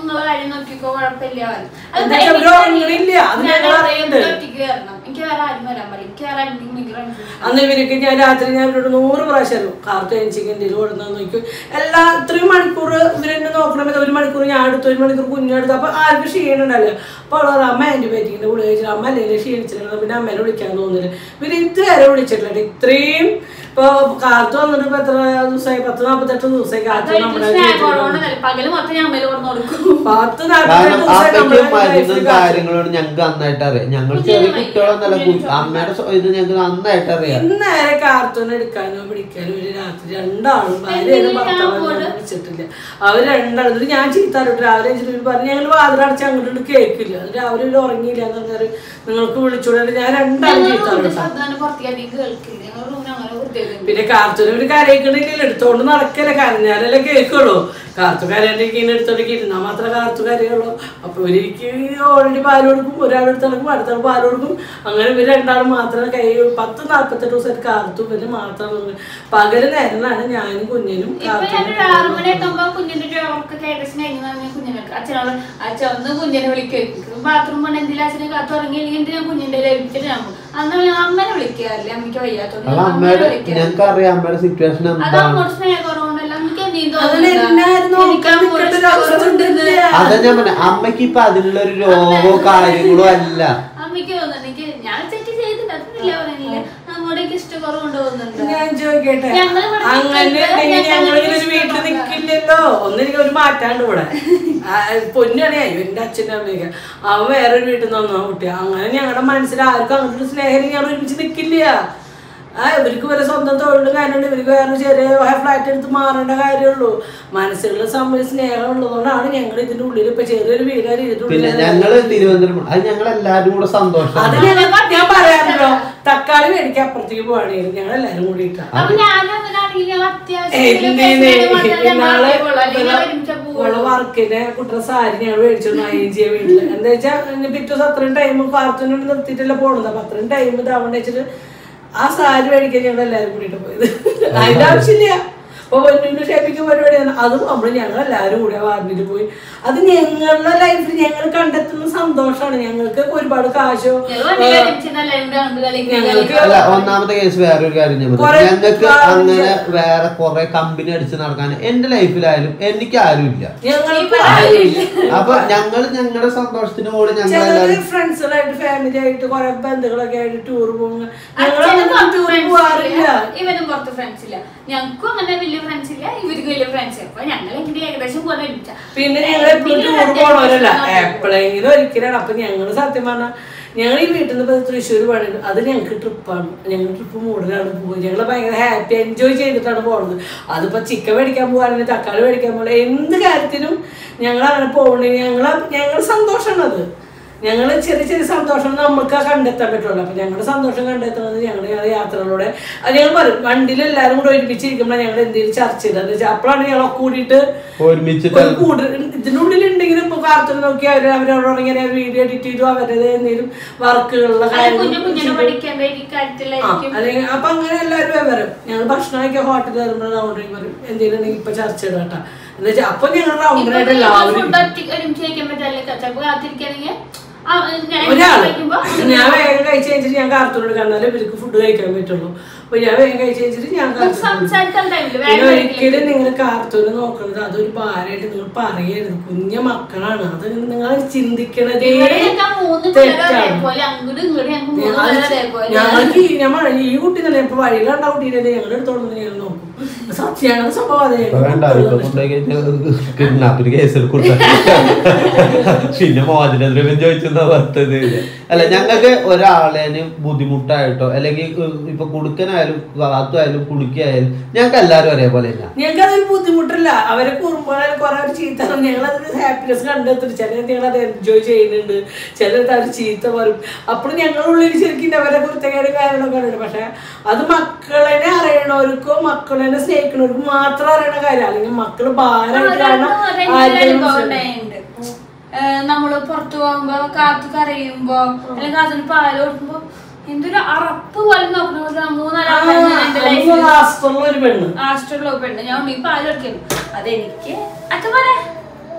നിങ്ങളെ കാര്യം നോക്കിക്കോ കുഴപ്പമില്ല പറഞ്ഞു. അത് എന്താ വെച്ചാ അവര് ഉറങ്ങണില്ല. അത് ഞാൻ ഞങ്ങൾ അറിയാം, അറിയണ്ട്. ഒറ്റയ്ക്ക് കയറണം എനിക്ക് വേറെ ആരും വരാൻ പാടില്ല എനിക്ക് വേറെ ആരെങ്കിലും ഭയങ്കര confusion. അന്ന് ഇവർക്ക് ഞാൻ രാത്രി ഞാൻ ഇവരോട് നൂറ് പ്രാവശ്യം കാർത്ത് എനിച്ചിക്ക് എന്തെങ്കിലും കൊടുത്താൽ നോക്കും എല്ലാ ഇത്രയും മണിക്കൂർ ഇവരെന്നെ നോക്കണമെന്ന് ഒരു മണിക്കൂർ ഞാൻ എടുത്തു ഒരു മണിക്കൂർ കുഞ്ഞെടുത്തു അപ്പൊ ആർക്കും ക്ഷീണുണ്ടല്ലോ അപ്പൊ അവൾ പറഞ്ഞു, അമ്മ ആന്റിബയോട്ടിക്കിന്റെ ഗുളിക കഴിച്ചിട്ട് അമ്മ അല്ലെങ്കിൽ ക്ഷീണിച്ചില്ല പിന്നെ അമ്മേനെ വിളിക്കാൻ തോന്നുന്നില്ല ഇവര് ഇതുവരെ വിളിച്ചിട്ടില്ല ഇത്രയും ഇപ്പൊ കാർത്ത് വന്നിട്ട് ഇപ്പൊ എത്ര ദിവസമായി പത്ത് നാപ്പത്തെട്ട് ദിവസമായി കാർത്ത് അതൊരിക്കലും നമ്മുടെ സ്നേഹം ജീവിതത്തിൽ വന്നിട്ട്. കുറവുകൊണ്ടല്ല. പകല് മൊത്തം ഞാൻ അമ്മയിൽ പറഞ്ഞു കൊടുക്കും പത്ത് നാപ്പത്തെട്ട് കാരണം ദിവസമായി അമ്മയ്ക്കും നമ്മുടെ മരുന്നും ലൈഫിൽ കാർത്ത് കാര്യങ്ങളോട് ഞങ്ങൾക്ക് നന്നായിട്ട് അറിയാം ഞങ്ങൾ ചെറിയ കുട്ടികളൊന്നല്ല കു- അമ്മയുടെ സ്വ- ഇത് ഞങ്ങൾക്ക് നന്നായിട്ട് അറിയാം ഇന്നേരെ കാർട്ടൂൺ എടുക്കാനോ പിടിക്കാനോ ഒരു രാത്രി രണ്ടാളും ഭാര്യയുടെ ഭർത്താവും ഞാൻ വിളിച്ചിട്ടില്ല അവർ രണ്ടാളും എന്നിട്ട് ഞാൻ ചീത്താറിട്ട് രാവിലെ വെച്ചിട്ട് പറഞ്ഞു ഞങ്ങൾ വാതിലടച്ച് അങ്ങോട്ട് കേൾക്കില്ല അത് രാവിലെ ഒരു ഉറങ്ങിയില്ല എന്ന് പറഞ്ഞാൽ നിങ്ങൾക്ക് വിളിച്ചോടെ ഞാൻ രണ്ടാളും ചീത്താറിട്ട സാധാരണ പുറത്തേക്ക് കേൾക്കില്ല ഞങ്ങൾ റൂമിന് അങ്ങനെ വൃത്തിയാക്കുന്നു പിന്നെ കാർത്തൂര് ഒരു കരയിക്കണില്ലല്ലോ എടുത്തോണ്ട് നടക്കല്ലേ കരഞ്ഞാലല്ലേ കേൾക്കുള്ളൂ കാർത്തു കരയാണ്ടിരിക്കുന്ന എടുത്തോണ്ടേക്ക് ഇരുന്നാൽ മാത്രമേ കാർത്തു കരയുള്ളൂ അപ്പൊ ഇവർക്ക് ഓൾറെഡി പാല് കൊടുക്കും ഒരാളെടുത്ത് നടക്കും അടുത്താൾ പാല് കൊടുക്കും അങ്ങനെ ഇവർ രണ്ടാളും മാത്രമേ കൈ പത്ത് നാൽപ്പത്തെട്ട് ദിവസമായിട്ട് കാർത്തു ഇവര് മാത്രം പകല് നേരമാണ് ഞാനും കുഞ്ഞിനും ഇപ്പൊ ഞാൻ ഒരു ആറ് മണിയൊക്കെ ആകുമ്പോ കുഞ്ഞിന്റെ ചോറൊക്കെ ഏകദേശം കഴിഞ്ഞ് ഞാൻ കുഞ്ഞിനെ അച്ഛനോട് അച്ഛൻ ഒന്ന് കുഞ്ഞിനെ വിളിക്കും ബാത്റൂം കൊണ്ട് എന്തെങ്കിലും അച്ഛനെ കാത്തു ഇറങ്ങിയില്ലെങ്കിൽ ഞാൻ കുഞ്ഞിന്റെ ഏൽപ്പിച്ചിട്ട് ഞാൻ പോകും അന്ന് ഞാൻ അമ്മനെ വിളിക്കാറില്ല അമ്മയ്ക്ക് വയ്യാത്തോണ്ട് അത് ഞാൻ അമ്മേനെ അമ്മയുടെ വിളിക്കാറില്ല. ഞങ്ങൾക്ക് അറിയാം അമ്മയുടെ സിറ്റുവേഷൻ അത് എന്താണ് അങ്ങോട്ട് സ്നേഹക്കുറവുണ്ടല്ല അമ്മയ്ക്ക് എന്തെങ്കിലും അതിലെല്ലാരും തോന്നുന്നുണ്ടോ? എനിക്ക് നോക്കാൻ അങ്ങോട്ട് നിൽക്കേണ്ട ഒരു അവസ്ഥ ഇഷ്ടക്കുറവുണ്ടെന്ന്. ഉണ്ടല്ലേ? അതാ ഞാൻ പറഞ്ഞ അമ്മയ്ക്ക് ഇപ്പൊ അതിനുള്ള ഒരു രോഗമോ കാര്യങ്ങളോ അല്ല അമ്മയ്ക്ക് തോന്നുന്നു എനിക്ക് ഞാൻ തെറ്റ് ചെയ്തില്ല അതൊന്നുമില്ല പറയുന്നില്ല അങ്ങോട്ടേക്ക് ഇഷ്ടക്കുറവുണ്ട് തോന്നുന്നുണ്ട് ഞാൻ ചോദിക്കട്ടെ ഞങ്ങൾ ഇവിടെ അങ്ങനെ നിൽക്കുന്നത് ഉണ്ടെങ്കിൽ ഞങ്ങൾ ഞങ്ങളിങ്ങനെ ഒരു വീട്ടിൽ ഇഷ്ടപ്പെട്ട നിൽക്കില്ലല്ലോ ഒന്നെനിക്ക് ഒരു മാറ്റാണ്ട് ഇവിടെ പൊന്നാണേ അയ്യോ എൻ്റെ അച്ഛൻ്റെ അമ്മയൊക്കെ അവൻ വേറൊരു വീട്ടിൽ നിന്ന് വന്ന കുട്ടിയാ അങ്ങനെ ഞങ്ങളുടെ മനസ്സിൽ ആർക്കും അങ്ങനത്തെ ഒരു സ്നേഹം ഞങ്ങൾ ഒരുമിച്ച് നിൽക്കില്ല ആ ഇവർക്ക് വരെ സ്വന്തം തൊഴിലും കാര്യമുണ്ട് ഇവർക്ക് വേറെ ചെറിയ ഫ്ലാറ്റ് എടുത്ത് മാറേണ്ട കാര്യമുള്ളൂ മനസ്സുകളിൽ സംബന്ധിച്ച് സ്നേഹം ഉള്ളതുകൊണ്ടാണ് ഞങ്ങൾ ഇതിന്റെ ഉള്ളിൽ ഇപ്പൊ ചെറിയൊരു വീടുകാർ ഇതിന്റെ പിന്നെ ഉള്ളിൽ ഞങ്ങള് തിരുവനന്തപുരം അത് ഞങ്ങൾ എല്ലാരും കൂടെ അത് സന്തോഷമാണ് ഞങ്ങൾ ഞാൻ പറയാമല്ലോ തക്കാളി മേടിക്കാൻ അപ്പുറത്തേക്ക് പോവാണെങ്കിൽ ഞങ്ങൾ എല്ലാരും കൂടിയിട്ടാ അപ്പൊ ഞാനും അങ്ങനാണെങ്കിൽ ഞങ്ങൾ അത്യാവശ്യം എന്തിന് ഇന്നാള് അല്ലെങ്കിൽ ഒരുമിച്ച് ഇവളെ വർക്കിന്റെ കുട്ടിയുടെ സാരി ഞങ്ങൾ മേടിച്ചു അയൻ ചെയ്യാൻ വീട്ടില് എന്താ വെച്ചാൽ പിറ്റേ ദിവസം അത്രയും ടൈം പാർത്തിനോട് നിർത്തിയിട്ടല്ല പോണത് അപ്പൊ അത്രയും ടൈം ഇതാവണ്ട വെച്ചിട്ട് ആ സാരി മേടിക്കാൻ ഞങ്ങൾ എല്ലാവരും കൂടിയിട്ട് പോയത് അതിന്റെ ആവശ്യമില്ല അപ്പൊ പൊന്നിന്റെ ഷേപ്പിക്ക് പരിപാടിയാണ് അതും നമ്മൾ ഞങ്ങൾ എല്ലാവരും കൂടി ആ വാർഡിൽ പോയി അത് ഞങ്ങളുടെ ലൈഫിൽ ഞങ്ങൾ കണ്ടെത്തുന്ന സന്തോഷമാണ് ഞങ്ങൾക്ക് ഒരുപാട് കാശോ ഞങ്ങൾക്ക് അല്ല ഒന്നാമത്തെ കേസ് വേറൊരു കാര്യം ഞാൻ പറയാം കുറെ ഞങ്ങൾക്ക് കാര്യം അങ്ങനെ വേറെ കുറെ കമ്പനി അടിച്ച് നടക്കാൻ എന്റെ ലൈഫിലായാലും എനിക്ക് ആരും ഇല്ല ഞങ്ങൾക്ക് അപ്പൊ ഞങ്ങൾ ഞങ്ങളുടെ സന്തോഷത്തിന് കൂടെ ഞങ്ങൾ ചിലര് എല്ലാവരും ഫ്രണ്ട്സുകളായിട്ട് ഫാമിലി ആയിട്ട് കുറെ ബന്ധുക്കളൊക്കെ ആയിട്ട് ടൂർ പോകും ഞങ്ങൾ ടൂർ പോവാറില്ല ഇവനും പുറത്ത് ഫ്രണ്ട്സ് ഇല്ല ഞങ്ങൾക്കും അങ്ങനെ വലിയ ഫ്രണ്ട്സ് ഇല്ല ഇവർക്ക് വലിയ ഫ്രണ്ട്സ് അപ്പൊ ഞങ്ങൾ എങ്ങനെ ഏകദേശം പോലെ ഒരുമിച്ച പിന്നെ ഞങ്ങൾ എപ്പോഴും ടൂർ പോണവരല്ല എപ്പോഴെങ്കിലും ഒരിക്കലാണ് അപ്പൊ ഞങ്ങള് സത്യം പറഞ്ഞാൽ ഞങ്ങൾ ഈ വീട്ടിൽ നിന്ന് ഇപ്പൊ തൃശ്ശൂർ പോകണത് അത് ഞങ്ങൾക്ക് ട്രിപ്പാണ് ഞങ്ങൾ ട്രിപ്പ് മൂടിലാണ് പോകുന്നത് ഞങ്ങൾ ഭയങ്കര ഹാപ്പി എൻജോയ് ചെയ്തിട്ടാണ് പോകുന്നത് അതിപ്പോ ചിക്കൻ മേടിക്കാൻ പോകാണെങ്കിൽ തക്കാളി മേടിക്കാൻ പോകുക എന്ത് കാര്യത്തിനും ഞങ്ങൾ അങ്ങനെ പോകണേ ഞങ്ങൾ ഞങ്ങൾ സന്തോഷമാണ് അത് ഞങ്ങൾ ചെറിയ ചെറിയ സന്തോഷം നമുക്ക് കണ്ടെത്താൻ പറ്റുള്ളൂ അപ്പൊ ഞങ്ങളുടെ സന്തോഷം കണ്ടെത്തുന്നത് ഞങ്ങൾ ഞങ്ങളുടെ യാത്രകളിലൂടെ അത് ഞങ്ങൾ പറയും വണ്ടിയിൽ എല്ലാവരും കൂടെ ഒരുമിച്ചിരിക്കുമ്പോൾ ഞങ്ങൾ എന്തെങ്കിലും ചർച്ച ചെയ്തത് എന്ന് വെച്ചാൽ അപ്പോഴാണ് ഞങ്ങളൊക്കെ കൂടിയിട്ട് ഒരുമിച്ചിട്ട് ഒരു കൂടുതൽ ഇതിനുള്ളിൽ ഉണ്ടെങ്കിലും ഇപ്പൊ കാർട്ടൂൺ നോക്കി അവർ അവരോട് ഇങ്ങനെ വീഡിയോ എഡിറ്റ് ചെയ്തു അവരുടെ എന്തെങ്കിലും വർക്കുകളുള്ള കുഞ്ഞു കുഞ്ഞിനെ പഠിക്കേണ്ട ഈ ആ, കാര്യത്തിലായിരിക്കും അല്ലെങ്കിൽ അപ്പൊ അങ്ങനെ എല്ലാവരും വരും ഞങ്ങൾ ഭക്ഷണം കഴിക്കാൻ ഹോട്ടലിൽ വരുമ്പോൾ റൗണ്ടിൽ പറയും എന്തെങ്കിലും ഉണ്ടെങ്കിൽ ഇപ്പൊ ചർച്ച ചെയ്ത കേട്ടാ എന്ന് വെച്ചാൽ അപ്പൊ ഞങ്ങൾ റൗണ്ടിലായിട്ട് എല്ലാവരും ഫുഡ് ഒരുമിച്ച് കഴിക്കാൻ പറ്റില്ല ചിലപ്പോ കാത്തിരിക്കുകയാണെങ്കിൽ ഞാൻ ഒരാള് കഴിക്കുമ്പോ ഞാൻ വേഗം കഴിച്ച് കഴിഞ്ഞിട്ട് ഞാൻ കാർട്ടൂൺ കണ്ടാലേ ഇവർക്ക് ഫുഡ് കഴിക്കാൻ പറ്റുള്ളൂ അപ്പൊ ഞാൻ വേഗം കഴിച്ച് കഴിഞ്ഞിട്ട് ഞാൻ കാർട്ടൂൺ സംസാരിക്കാൻ ടൈമില്ല പിന്നെ ഒരിക്കലും നിങ്ങൾ കാർട്ടൂൺ നോക്കുന്നത് അതൊരു ഭാരമായിട്ട് നിങ്ങൾ പറയരുത് കുഞ്ഞ മക്കളാണ് അത് നിങ്ങൾ ചിന്തിക്കണതേ മൂന്ന് തെറ്റാണ്. പിള്ളേരെ അതേപോലെ അങ്ങോട്ടും ഇങ്ങോട്ടും ഞങ്ങൾക്ക് മൂന്ന് പിള്ളേരെ അതേപോലെ ഞങ്ങൾക്ക് ഈ- ഞാൻ പറഞ്ഞ ഈ കുട്ടി തന്നെ ഇപ്പൊ വഴിയിൽ കണ്ട കുട്ടീനെ ഞങ്ങൾ എടുത്തോണ്ട് ഞങ്ങൾ നോക്കും സത്യമാണ് സംഭവം അത് ഇപ്പൊ വേണ്ട ഞങ്ങൾക്ക് ഇപ്പൊ കൊണ്ടുപോയി കിഡ്നാപ്പിന് കേസ് എടുക്കൂട്ട പിന്നെ മോചനദ്രവ്യം ചോദിച്ചെന്നാ പറഞ്ഞത് അല്ല ഞങ്ങൾക്ക് ഒരാളേന് ബുദ്ധിമുട്ടായിട്ടോ അല്ലെങ്കിൽ ഇപ്പൊ കുടുക്കനായാലും കാത്തുമായാലും കുടുക്കിയായാലും ഞങ്ങൾക്ക് എല്ലാവരും ഒരേപോലെ തന്നെ ഞങ്ങൾക്ക് അതൊരു ബുദ്ധിമുട്ടില്ല അവരെ കുറുമ്പോഴായാലും കുറെ അവർ ചീത്ത പറയും ഞങ്ങൾ അതിന് ഹാപ്പിനെസ് കണ്ടെത്തും ചിലർ ഞങ്ങൾ അത് എൻജോയ് ചെയ്യുന്നുണ്ട് ചിലർക്ക് അവർ ചീത്ത പറയും അപ്പോൾ ഞങ്ങളുടെ ഉള്ളിൽ ശരിക്കും അവരെ കുരുത്തക്കേടും കാര്യങ്ങളൊക്കെ ഉണ്ട് പക്ഷെ അത് മക്കളെ അറിയണവർക്കോ മക്കളെ സ്നേഹിക്കണവർക്കും മാത്രം അറിയണ കാര്യം അല്ലെങ്കിൽ മക്കള് ഭാരമായിട്ട് കാണാൻ ആർക്കും മനസ്സിലാവില്ല. നമ്മള് പുറത്തു പോകുമ്പോ കാത്തു കരയുമ്പോ അല്ലെങ്കിൽ കാത്തിന് പാല് കൊടുക്കുമ്പോ എന്തൊരു അറപ്പ് പോലെ നോക്കണ ആ, മൂന്നാലാൾ എന്റെ നമുക്ക് ലൈഫിൽ വാസ്തവമുള്ള ഒരു പെണ്ണ് ആസ്ട്രലോ പെണ്ണ് ഞാൻ ഈ പാല് കൊടുക്കുന്നു അതെനിക്ക് അച്ഛൻ പറ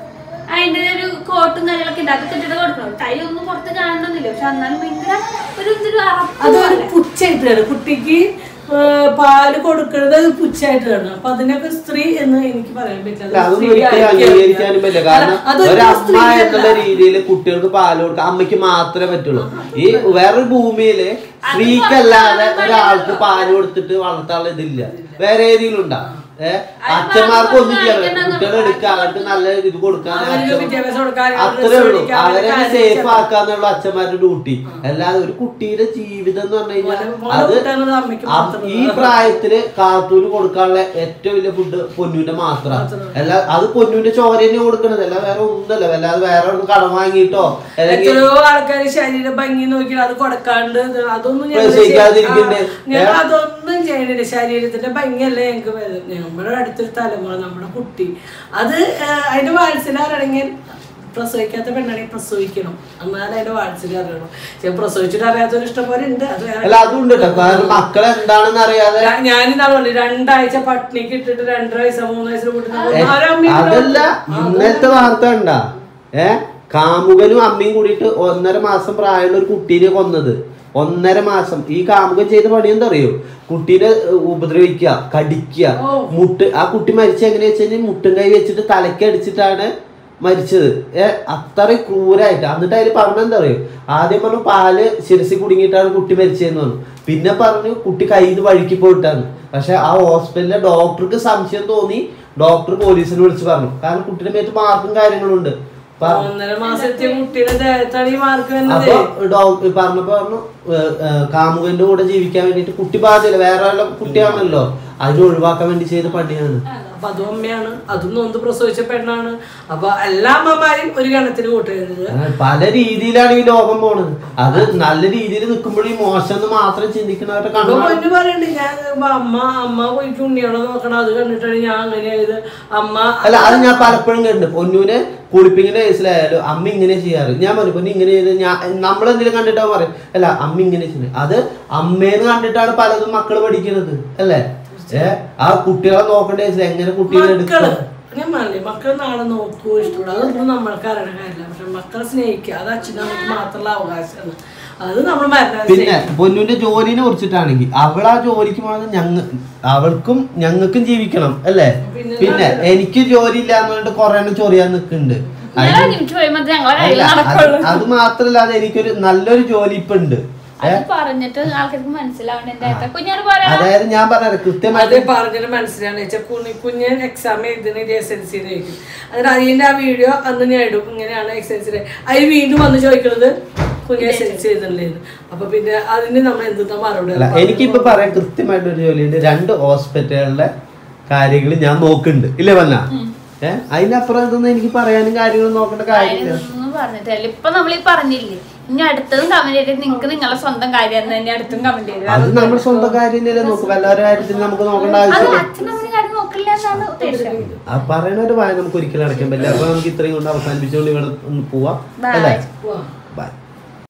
അതിന്റെ ഒരു കോട്ടും കാര്യങ്ങളൊക്കെ ഉണ്ട് അതൊക്കെ ഇട്ടിട്ട് കൊടുക്കണം ടൈ ഒന്നും പുറത്ത് കാണണമെന്നില്ല പക്ഷെ എന്നാലും ഭയങ്കര ഒരു ഇതൊരു അറപ്പ് അതൊരു പോലെ. പുച്ഛായിട്ട് കാണും കുട്ടിക്ക് ആ, പാല് കൊടുക്കുന്നത് അത് പുച്ഛായിട്ട് കാണും അപ്പൊ അതിനൊക്കെ സ്ത്രീ എന്ന് എനിക്ക് പറയാൻ പറ്റില്ല അല്ല, അത് അതൊന്നും സ്ത്രീ ഒരിക്കലും ആയിരിക്കും. അംഗീകരിക്കാനും പറ്റില്ല കാരണം അല്ല, അതൊരു ഒരമ്മ സ്ത്രീ അല്ല. എന്നുള്ള രീതിയിൽ കുട്ടികൾക്ക് പാല് കൊടുക്കുക അമ്മയ്ക്ക് മാത്രമേ പറ്റുള്ളൂ ഈ വേറൊരു ഭൂമിയില് സ്ത്രീക്കല്ലാതെ ഒരാൾക്ക് പാല് കൊടുത്തിട്ട് വളർത്താനുള്ള ഇതില്ല വേറെ ഏതെങ്കിലും ഉണ്ടാ ഏഹ് അച്ഛന്മാർക്ക് ഒന്നും ചെയ്യാൻ കുട്ടികളെ എടുക്കുക അവർക്ക് നല്ല ഇത് കൊടുക്കാൻ അവർക്ക് വിദ്യാഭ്യാസം കൊടുക്കാൻ, അവർക്ക് അത്രേ ഉള്ളൂ ശ്രമിക്കാൻ, അവരെ അവർക്ക് സേഫ് കാര്യം ആക്കാന്നുള്ള അച്ഛന്മാരുടെ ഡ്യൂട്ടി അല്ലാതെ ഒരു കുട്ടിയുടെ ജീവിതം എന്ന് പറഞ്ഞു കഴിഞ്ഞാൽ മോനെ അത് കൂട്ടാനുള്ളത് അമ്മയ്ക്ക് ആ- മാത്രം. ഈ പ്രായത്തില് കാർട്ടൂന് കൊടുക്കാനുള്ള ഏറ്റവും വലിയ ഫുഡ് പൊന്നൂന്റെ മാത്രമാണ് അല്ല അത് പൊന്നൂന്റെ ചോര തന്നെ കൊടുക്കണത് അല്ല വേറെ ഒന്നുമല്ല അല്ലാതെ വേറെ ഒന്നും കടം വാങ്ങിയിട്ടോ അല്ലെങ്കിൽ എത്രയോ ആൾക്കാർ ശരീര ഭംഗി നോക്കി അത് കൊടുക്കാണ്ട് ഇത് അതൊന്നും ഞങ്ങൾ പ്രസവിക്കാതിരിക്കണ്ടേ? ഞങ്ങൾ അതൊന്നും ചെയ്യണില്ല ശരീരത്തിന്റെ ഭംഗിയല്ലേ ഞങ്ങൾക്ക് വരുന്നത് നമ്മുടെ അടുത്തൊരു തലമുറ നമ്മുടെ കുട്ടി അത് ആ, അതിന്റെ വാത്സല്യം അറിയണമെങ്കിൽ പ്രസവിക്കാത്ത പെണ്ണാണെങ്കിൽ പ്രസവിക്കണം എന്നാലും അതിന്റെ വാത്സല്യം അറിയണം പക്ഷെ പ്രസവിച്ചിട്ട് അറിയാത്തൊരു ഇഷ്ടം പോലെ ഉണ്ട് അത് വേറെ അല്ല അതും ഉണ്ട് കേട്ടോ കാരണം മക്കൾ എന്താണെന്ന് അറിയാതെ ഞാൻ ഇന്നാൾ പറഞ്ഞു രണ്ടാഴ്ച പട്ടിണിക്ക് ഇട്ടിട്ട് രണ്ടര വയസ്സോ മൂന്ന് വയസ്സിൽ ഏ, കൂട്ടുന്ന അതല്ല ഇന്നത്തെ വാർത്ത ഉണ്ടാ ഏ കാമുകനും അമ്മയും കൂടിയിട്ട് ഒന്നര മാസം പ്രായമുള്ള ഒരു കുട്ടീനെ കൊന്നത് ഒന്നര മാസം ഈ കാമുകൻ ചെയ്ത പണി എന്താ അറിയോ കുട്ടീനെ ഏ, ഉപദ്രവിക്കുക കടിക്കുക മുട്ട് ആ കുട്ടി മരിച്ച എങ്ങനെയാ വെച്ച് കഴിഞ്ഞാൽ മുട്ടും കൈ വെച്ചിട്ട് തലയ്ക്ക് അടിച്ചിട്ടാണ് മരിച്ചത് ഏ അത്ര ക്രൂരായിട്ട് എന്നിട്ട് അതിൽ പറഞ്ഞെന്താ അറിയോ ആദ്യം പറഞ്ഞു പാല് ശിരസി കുടുങ്ങിയിട്ടാണ് കുട്ടി മരിച്ചതെന്ന് പറഞ്ഞു പിന്നെ പറഞ്ഞു കുട്ടി കയ്യിൽ നിന്ന് വഴുക്കി പോയിട്ടാണ് പക്ഷെ ആ ഹോസ്പിറ്റലിലെ ഡോക്ടർക്ക് സംശയം തോന്നി ഡോക്ടർ പോലീസിനെ വിളിച്ച് പറഞ്ഞു കാരണം കുട്ടിയുടെ മേത്ത് മാർക്കും കാര്യങ്ങളും ഉണ്ട് പ- ഒന്നര മാസത്തെ കുട്ടിയുടെ ദേഹത്താണ് ഈ മാർക്ക് വന്നത് അപ്പൊ ഡോക്ടർ പറഞ്ഞപ്പോ പറഞ്ഞു ഏ, ഏ, കാമുകന്റെ കൂടെ ജീവിക്കാൻ വേണ്ടിട്ട് കുട്ടി ബാധ്യത വേറെ വല്ല കുട്ടിയാണല്ലോ അതിനെ ഒഴിവാക്കാൻ വേണ്ടി ചെയ്ത പണിയാണ് അപ്പൊ അതും അമ്മയാണ് അതും നൊന്ത് പ്രസവിച്ച പെണ്ണാണ് അപ്പൊ എല്ലാ അമ്മമാരും ഒരു ഗണത്തിന് കൂട്ടരുത് അങ്ങനെ പല രീതിയിലാണ് ഈ ലോകം പോണത് അത് നല്ല രീതിയിൽ നിൽക്കുമ്പോഴും മോശം എന്ന് മാത്രം ചിന്തിക്കുന്നവരുടെ അപ്പൊ കണ്ണാണ് പൊന്നു പറയണ്ട് ഞാൻ ഇപ്പൊ അമ്മ അമ്മ പോയിട്ട് ഉണ്ണിയാണോ നോക്കണം അത് കണ്ടിട്ടാണ് ഞാൻ അങ്ങനെയായത് അമ്മ അല്ല അത് ഞാൻ പലപ്പോഴും കണ്ടിട്ടുണ്ട് പൊന്നൂനെ കുളിപ്പിക്കുന്ന കേസിലായാലും അമ്മ ഇങ്ങനെ ചെയ്യാറ് ഞാൻ പറഞ്ഞു പൊന്നു ഇങ്ങനെ ചെയ്ത് ഞാൻ നമ്മളെന്തെങ്കിലും കണ്ടിട്ടാ പറയും അല്ല അമ്മ ഇങ്ങനെ ചെയ്യുന്നത് അത് അമ്മേന്ന് കണ്ടിട്ടാണ് പലതും മക്കള് പഠിക്കുന്നത് അല്ലേ ഏ ആ കുട്ടികളെ നോക്കേണ്ട കേസിൽ എങ്ങനെ കുട്ടികളെ മക്കള് എടുക്കണം ഞാൻ പറഞ്ഞില്ലേ മക്കൾ നാളെ നോക്കൂ ഇഷ്ടപ്പെടും അതൊന്നും നമ്മൾക്ക് അറിയണ കാര്യമില്ല പക്ഷെ മക്കളെ സ്നേഹിക്കുക അത് അച്ഛനും അമ്മയ്ക്ക് മാത്രമുള്ള അവകാശമാണ് അത് നമ്മൾ മരണം പിന്നെ പൊന്നുവിന്റെ ജോലിനെ കുറിച്ചിട്ടാണെങ്കിൽ അവൾ ആ ജോലിക്ക് പോകുന്നത് ഞങ്ങ അവൾക്കും ഞങ്ങൾക്കും ജീവിക്കണം അല്ലേ പിന്നെ എനിക്ക് ജോലി ഇല്ല എന്ന് പറഞ്ഞിട്ട് കൊറേ എണ്ണം ചൊറിയാൻ നിൽക്കുന്നുണ്ട് ഇന്നലെ നിമിഷം വരുമ്പോ ഞങ്ങളെ കയ്യിൽ അല്ല, അത് നടക്കുള്ളൂ അത് മാത്രല്ലാതെ എനിക്കൊരു നല്ലൊരു ജോലി ഇപ്പൊ ഉണ്ട് അത് പറഞ്ഞിട്ട് ആൾക്കാർക്ക് മനസ്സിലാവണ്ട കുഞ്ഞാറ് പറയാ അതായത് ഞാൻ പറഞ്ഞത് കൃത്യമായിട്ട് അത് പറഞ്ഞിട്ട് മനസ്സിലാണ് വെച്ചാൽ കുഞ്ഞ് കുഞ്ഞ് എക്സാം എഴുതുന്ന എസ് എൽ സിന്ന് ചോദിക്കും എന്നിട്ട് അതിന്റെ ആ വീഡിയോ അന്ന് ഞാൻ ഇടും ഇങ്ങനെയാണ് എസ് എൽ സി അതിൽ വീണ്ടും വന്ന് ചോദിക്കുന്നത് കുഞ്ഞ് എസ് എൽ സി എഴുതണ്ടേന്ന് അപ്പൊ പിന്നെ അതിന് നമ്മൾ എന്തെന്നാ മറുപടി അല്ല എനിക്കിപ്പോ പറയാൻ കൃത്യമായിട്ട് ഒരു ജോലിയുണ്ട് രണ്ട് ഹോസ്പിറ്റലുകളുടെ കാര്യങ്ങൾ ഞാൻ നോക്കുന്നുണ്ട് ഇല്ലേ വന്ന ഏഹ് അതിനപ്പുറം ഇതൊന്നും എനിക്ക് പറയാനും കാര്യങ്ങളും നോക്കേണ്ട കാര്യമില്ല ഒന്നും പറഞ്ഞിട്ടില്ല ഇപ്പൊ നമ്മൾ ഈ പറഞ്ഞില്ലേ ഇനി അടുത്തതും കമന്റ് ചെയ്തിട്ട് നിങ്ങൾക്ക് നിങ്ങളെ സ്വന്തം കാര്യം തന്നെ അടുത്തും കമന്റ് ചെയ്തത് അത് നമ്മുടെ സ്വന്തം കാര്യത്തിലല്ലേ നോക്കും എല്ലാവരുടെ കാര്യത്തിൽ നമുക്ക് നോക്കേണ്ട അത് ആവശ്യമില്ല അച്ഛനമ്മയുടെ കാര്യം നോക്കില്ല എന്നാണ് ഉദ്ദേശം ആ പറയണ ഒരു വായ നമുക്ക് ഒരിക്കലും അടയ്ക്കാൻ പറ്റില്ല അപ്പൊ നമുക്ക് ഇത്രയും കൊണ്ട് അവസാനിപ്പിച്ചുകൊണ്ട് ഇവിടെ ഒന്ന് പോവാം Bye. അല്ലേ ബൈ